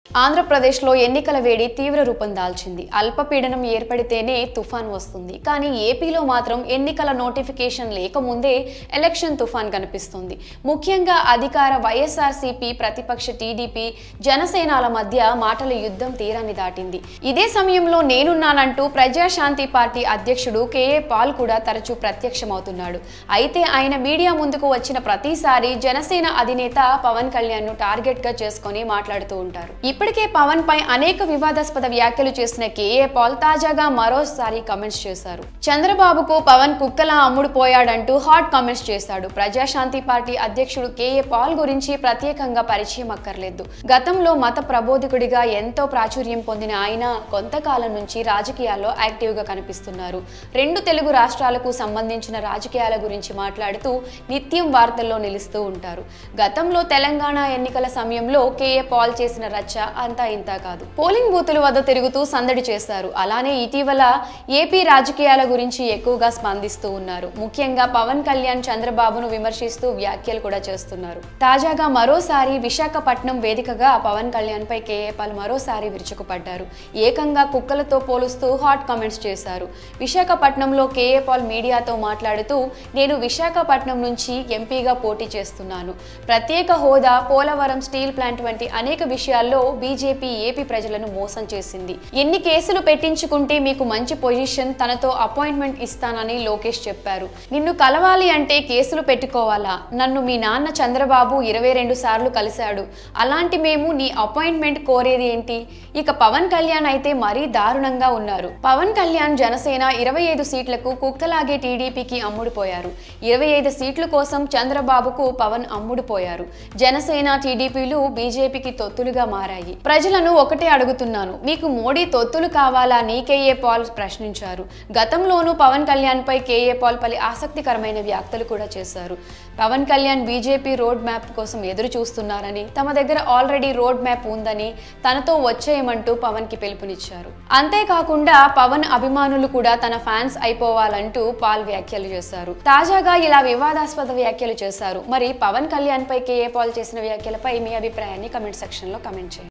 ఆంధ్రప్రదేశ్లో ఎన్నికల వేడి తీవ్ర రూపం దాల్చింది అల్పపీడనం ఏర్పడితేనే తుఫాన్ వస్తుంది కానీ ఏపీలో మాత్రం ఎన్నికల నోటిఫికేషన్ లేకముందే ఎలక్షన్ తుఫాన్ కనిపిస్తుంది ముఖ్యంగా అధికార వైఎస్ఆర్సీపీ ప్రతిపక్ష టీడీపీ జనసేనాల మధ్య మాటల యుద్ధం తీరాన్ని దాటింది ఇదే సమయంలో నేనున్నానంటూ ప్రజాశాంతి పార్టీ అధ్యక్షుడు కేఏ పాల్ కూడా తరచూ ప్రత్యక్షమవుతున్నాడు అయితే ఆయన మీడియా ముందుకు వచ్చిన ప్రతిసారి జనసేన అధినేత పవన్ కళ్యాణ్ ను టార్గెట్ గా చేసుకొని మాట్లాడుతూ ఉంటారు ఇప్పటికే పవన్ పై అనేక వివాదాస్పద వ్యాఖ్యలు చేసిన కేఏ పాల్ తాజాగా మరోసారి కమెంట్స్ చేశారు చంద్రబాబుకు పవన్ కుక్కలా అమ్ముడు పోయాడంటూ హాట్ కామెంట్స్ చేశాడు ప్రజాశాంతి పార్టీ అధ్యక్షుడు కేఏ పాల్ గురించి ప్రత్యేకంగా పరిచయం అక్కర్లేదు గతంలో మత ప్రబోధకుడిగా ఎంతో ప్రాచుర్యం పొందిన ఆయన కొంతకాలం నుంచి రాజకీయాల్లో యాక్టివ్ గా కనిపిస్తున్నారు రెండు తెలుగు రాష్ట్రాలకు సంబంధించిన రాజకీయాల గురించి మాట్లాడుతూ నిత్యం వార్తల్లో నిలుస్తూ ఉంటారు గతంలో తెలంగాణ ఎన్నికల సమయంలో కేఏ పాల్ చేసిన రచ్చ అంతా ఇంతా కాదు పోలింగ్ బూతుల వద్ద తిరుగుతూ సందడి చేశారు అలానే ఇటీవల ఏపీ రాజకీయాల గురించి ఎక్కువగా స్పందిస్తూ ఉన్నారు ముఖ్యంగా పవన్ కళ్యాణ్ చంద్రబాబును విమర్శిస్తూ వ్యాఖ్యలు కూడా చేస్తున్నారు తాజాగా మరోసారి విశాఖపట్నం వేదికగా పవన్ కళ్యాణ్ పై కేఏ పాల్ మరోసారి విరుచుకుపడ్డారు ఏకంగా కుక్కలతో పోలుస్తూ హాట్ కామెంట్స్ చేశారు విశాఖపట్నంలో కేఏ పాల్ మీడియాతో మాట్లాడుతూ నేను విశాఖపట్నం నుంచి ఎంపీగా పోటీ చేస్తున్నాను ప్రత్యేక హోదా పోలవరం స్టీల్ ప్లాంట్ వంటి అనేక విషయాల్లో బీజేపీ ఏపీ ప్రజలను మోసం చేసింది ఎన్ని కేసులు పెట్టించుకుంటే మీకు మంచి పొజిషన్ తనతో అపాయింట్మెంట్ ఇస్తానని లోకేష్ చెప్పారు నిన్ను కలవాలి అంటే కేసులు పెట్టుకోవాలా నన్ను మీ నాన్న చంద్రబాబు ఇరవై రెండు సార్లు కలిశాడు అలాంటి మేము నీ అపాయింట్మెంట్ కోరేది ఏంటి ఇక పవన్ కళ్యాణ్ అయితే మరీ దారుణంగా ఉన్నారు పవన్ కళ్యాణ్ జనసేన ఇరవై ఐదు సీట్లకు కుక్కలాగే టీడీపీకి అమ్ముడుపోయారు ఇరవై ఐదు సీట్ల కోసం చంద్రబాబుకు పవన్ అమ్ముడుపోయారు జనసేన టీడీపీలు బీజేపీకి తొత్తులుగా మారాయి ప్రజలను ఒకటే అడుగుతున్నాను మీకు మోడీ తొత్తులు కావాలా నీ కేఏ పాల్ ప్రశ్నించారు గతంలోనూ పవన్ కళ్యాణ్ పై కేఏ పాల్ పలు ఆసక్తికరమైన వ్యాఖ్యలు కూడా చేశారు Pawan Kalyan BJP road map కోసం ఎదురు చూస్తున్నారని తమ దగ్గర ఆల్రెడీ రోడ్ మ్యాప్ ఉందని తనతో వచ్చేయమంటూ పవన్ కి పిలుపునిచ్చారు అంతేకాకుండా పవన్ అభిమానులు కూడా తన ఫ్యాన్స్ అయిపోవాలంటూ పాల్ వ్యాఖ్యలు చేశారు తాజాగా ఇలా వివాదాస్పద వ్యాఖ్యలు చేశారు మరి పవన్ కళ్యాణ్ పై కేఏ పాల్ చేసిన వ్యాఖ్యలపై మీ అభిప్రాయాన్ని కమెంట్ సెక్షన్ లో కమెంట్ చేయండి